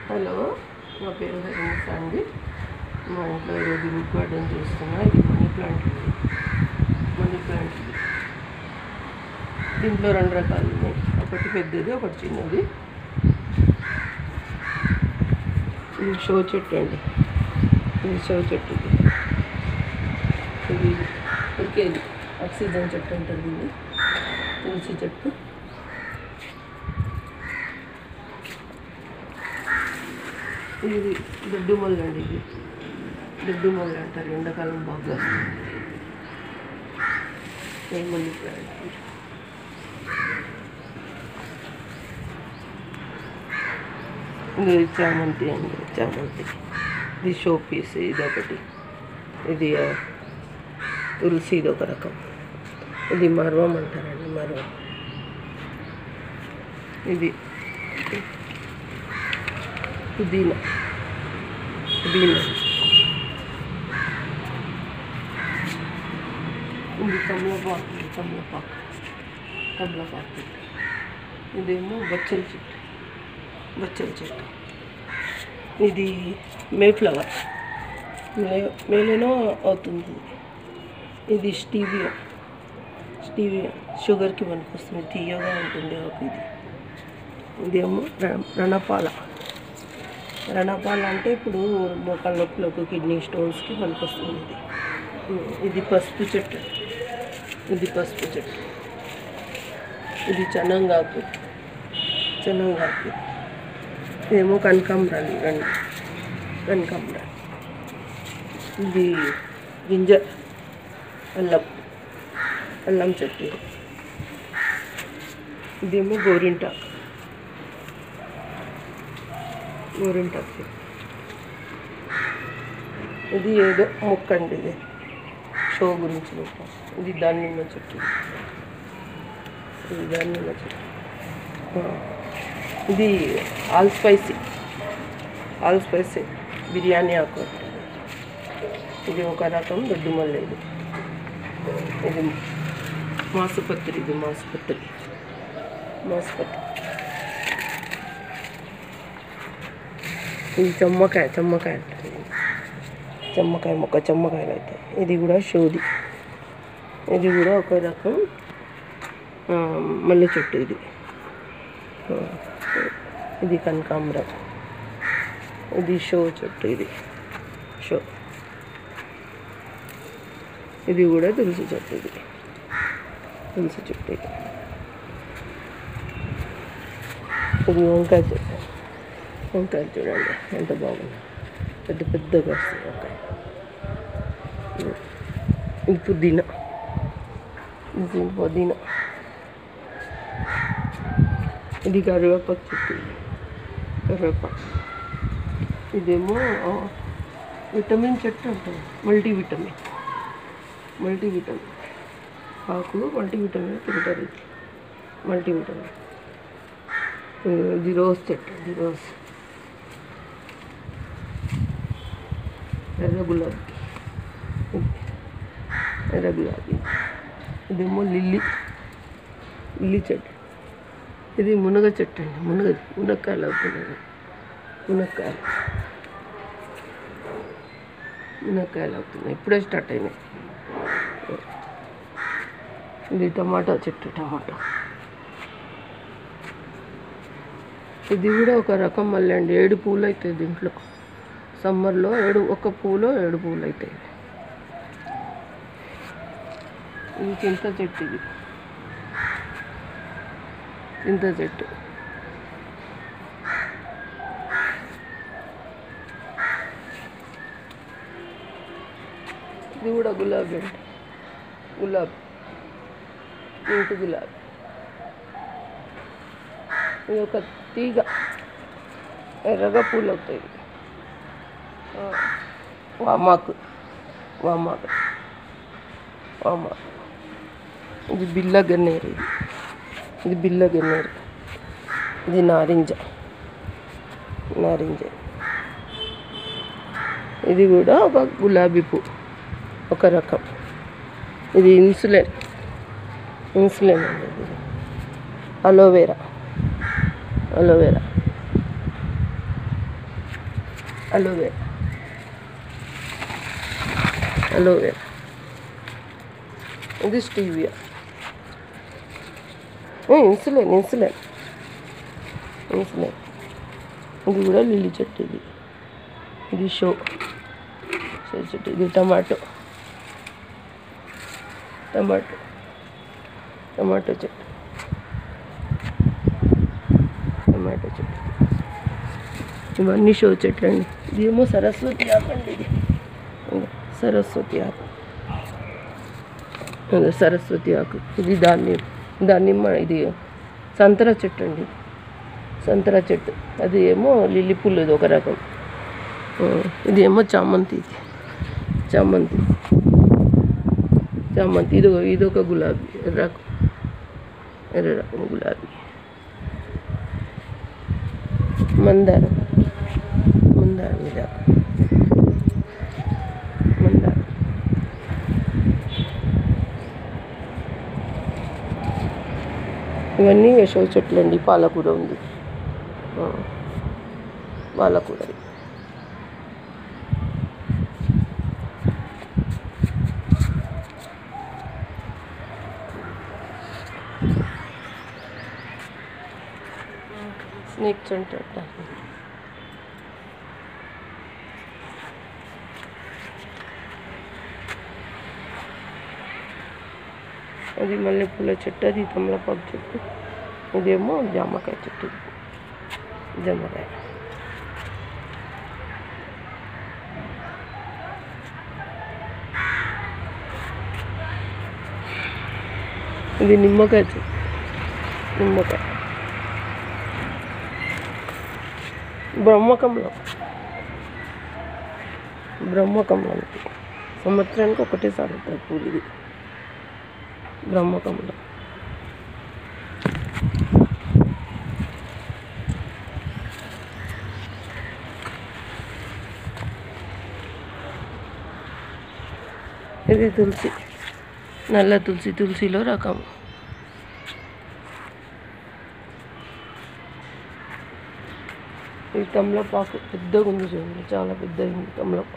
Hello నా పేరు హరిత అండి మా ఇంట్లో ఈరోజు రూట్ గార్డెన్ చేస్తున్నా ఇది మనీ ప్లాంట్ ఇది మనీ ప్లాంట్ ఇది దీంట్లో రెండు రకాలు ఉన్నాయి ఒకటి పెద్దది ఒకటి చిన్నది ఇది షో చెట్టు అండి ఇది షో చెట్టు ఇది ఇది ఉరికేది ఆక్సిజన్ చెట్టు ఉంటుంది ఇది తులసి చెట్టు ఇది దొడ్డు మొల్ల అండి ఇది దొడ్డు మొల్ల అంటారు ఎండాకాలం బాగా వస్తుంది మనీ ప్లాంట్ ఇది చామంతి అండి చామంతి ఇది షో పీస్ ఇది ఒకటి ఇది ఆ, తులసి ఇది ఒక రకం ఇది మర్వం అంటారండి మర్వం ఇది పుదీనా పుదీనా ఇది తమలపాకు ఇది తమలపాకు తమలపాకు ఇదేమో బచ్చల చెట్టు బచ్చల చెట్టు ఇది మే ఫ్లవర్ మే మేలేనో అవుతుంది ఇది స్టీవియా స్టీవియా షుగర్కి పనికొస్తుంది తీయగా ఉంటుంది ఆకు ఇది ఇదేమో ర- రణపాల రణపాల అంటే ఇప్పుడు మోకాళ్ళ నొప్పులకు కిడ్నీ స్టోన్స్కి పనికొస్తుంది ఇది ఉమ్, ఇది పసుపు చెట్టు ఇది పసుపు చెట్టు ఇది చనంగాకు చనంగాకు ఇదేమో కనకాంబరాలు ఇవన్నీ కనకాంబరాలు ఇది గింజ అల్లం అల్లం చెట్టు ఇది. ఇదేమో గోరింటాకు గోరింటాకు చెట్టు ఇది ఏదో మొక్క అండి ఇది షో గురించి మొక్క ఇది దానిమ్మ చెట్టు ఇది దానిమ్మ చెట్టు ఆ. ఇది all spicy all spicy biryani ఆకు అంటారు. ఇది ఒక రకం దొడ్డు మల్లె ఇది ఇది మాసుపత్రి ఇది మాసుపత్రి మాసుపత్రి ఇది చెమ్మకాయ చెమ్మకాయ అంటారు ఇది. చెమ్మకాయ మొక్క చెమ్మకాయలు అయితే ఇది కూడా షోది ఇది కూడా ఒక రకం ఆ, మల్లె చెట్టు ఇది ఆ, ఇది కనకాంబరం ఇది షో చెట్టు ఇది షో ఇది కూడా తులసి చెట్టు ఇది తులసి చెట్టు ఇది ఇది వంకాయ చెట్టు వంకాయలు చూడండి ఎంత బాగుంది పెద్ద పెద్దగా వస్తుంది వంకాయ ఇది పుదీనా ఇది పుదీనా ఇది కరివేపాకు చెట్టు ఇది. కరివేపాకు ఇదేమో ఆ, విటమిన్ చెట్టు ఉంటుంది మల్టీ విటమిన్ మల్టీ విటమిన్ ఆకు మల్టీ విటమిన్ తింటారు ఇది మల్టీ విటమిన్ ఇది రోజ్ చెట్టు ఇది రోజ్ ఎర్ర గులాబీ ఇది ఎర్ర గులాబీ ఇదేమో లిల్లీ లిల్లీ చెట్టు ఇది మునగ చెట్టు అండి మునగ మునక్కాయలు అవుతున్నాయి మునక్కాయలు మునక్కాయలు అవుతున్నాయి ఇప్పుడే స్టార్ట్ అయినాయి ఇది టమాటా చెట్టు టమాటా ఇది కూడా ఒక రకం మళ్ళీ అండి ఏడు పూలు అవుతాయి దీంట్లో సమ్మర్లో ఏడు ఒక పూలో ఏడు పూలు అవుతాయి ఇది చింత చెట్టు ఇది చింత చెట్టు ఇది కూడా గులాబీ అండి గులాబీ ఇంటి గులాబీ ఇది ఒక తీగ ఎర్రగా పూలు అవుతాయి ఆ, వామాకు వామాకు వామాకు ఇది బిల్ల గన్నేరు ఇది. ఇది బిల్ల గన్నేరు ఇది నారింజ నారింజ ఇది కూడా ఒక గులాబీ పువ్వు ఒక రకం ఇది ఇన్సులిన్ ఇన్సులిన్ అండి ఇది అలోవెరా అలోవెరా అలోవేరా అలోవేరా ఇది స్టీవియా ఇన్సులిన్ ఇన్సులిన్ ఇన్సులిన్ ఇది కూడా లిల్లీ చెట్టు ఇది ఇది షో షో చెట్టు ఇది టమాటో టమాటో టమాటో చెట్టు టమాటో చెట్టు ఇవన్నీ షో చెట్లు అండి ఇదేమో సరస్వతి ఆకు అండి ఇది ఇదిగో సరస్వతి ఆకు ఇదిగో సరస్వతి ఆకు ఇది దాన్ని దానిమ్మ ఇది సంతర చెట్టు అండి సంతర చెట్టు అది ఏమో లిల్లీ పుల్లు ఇది ఒక రకం ఆ, ఇది ఏమో చామంతి ఇది చామంతి చామంతి ఇది ఇది ఒక గులాబీ ఎర్ర రకం ఎర్ర రకం గులాబీ మందారం మందారం ఇది ఆకు. మందారం ఇవన్నీ యశో చెట్లు అండి పాలకూర ఉంది ఆ, పాలకూర ఇది. స్నేక్ చెట్టు అంటారు అది మల్లెపూల చెట్టు అది తమలపాకు చెట్టు ఇదేమో జామకాయ చెట్టు ఇది. జామకాయ ఇది నిమ్మకాయ చెట్టు నిమ్మకాయ బ్రహ్మకంలో బ్రహ్మకంలో సంవత్సరానికి ఒకటేసారి అవుతుంది పూలు ఇది బ్రహ్మకంలో ఇది తులసి నల్ల తులసి తులసిలో రకం ఇది తమలపాకు పెద్దగా ఉంది చూడండి చాలా పెద్దగా ఉంది తమలపాకు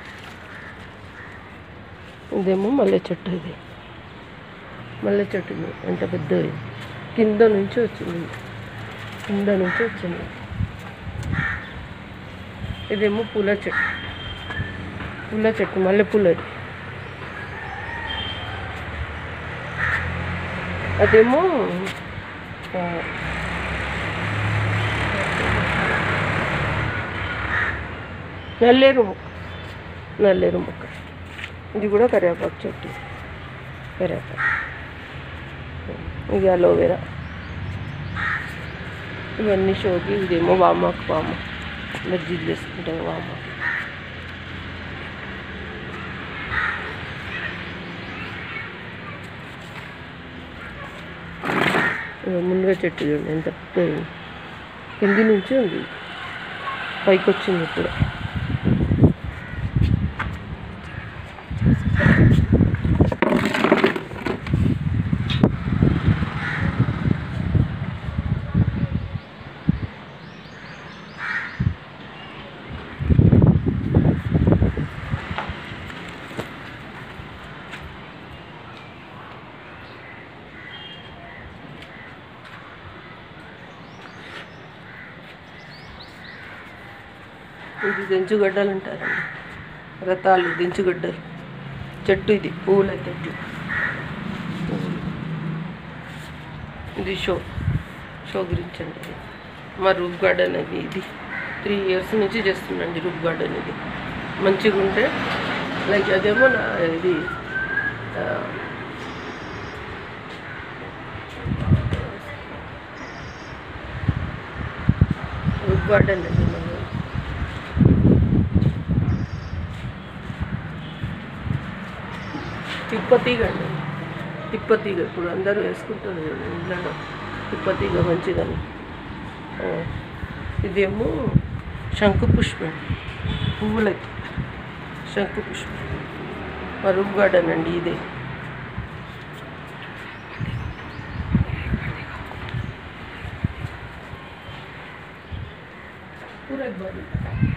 ఇదేమో మల్లె చెట్టు ఇది మల్లె చెట్టు ఇది ఎంత పెద్దది కింద నుంచి వచ్చింది కింద నుంచి వచ్చింది ఇదేమో పూల చెట్టు పూల చెట్టు మల్లె పూలది అదేమో ఆ, నల్లేరు మొక్క నల్లేరు మొక్క ఇది కూడా కరివేపాకు చెట్టు కరివేపాకు ఇది అలోవెరా ఇవన్నీ షోకి ఇదేమో వామాకు వామ బజ్జీలు చేసుకుంటాం వామాకు ఇదిగో మునగ చెట్టు చూడండి ఎంత పెద్దది కింది నుంచి ఉంది పైకి వచ్చింది ఇప్పుడు ఇది దించుగడ్డలు అంటారండి రతాలు దించుగడ్డలు చెట్టు ఇది పువ్వుల చెట్టు ఇది షో షో గురించి అండి ఇది. మా రూప్ గార్డెన్ అది ఇది త్రీ ఇయర్స్ నుంచి చేస్తున్నాండి రూప్ గార్డెన్ ఇది మంచిగా ఉంటే లైక్ అదేమో నా ఇది ఆ, రూప్ గార్డెన్ అండి మన తిప్పతీగ అండి తిప్పతీగ ఇప్పుడు అందరూ వేసుకుంటారు చూడండి ఇంట్లో తిప్పతీగ మంచిదని ఆ, ఇదేమో శంకు పుష్పం పువ్వులకి శంకు పుష్పం మా రూమ్ గార్డెన్ అండి ఇదే పూరక్ బాడీ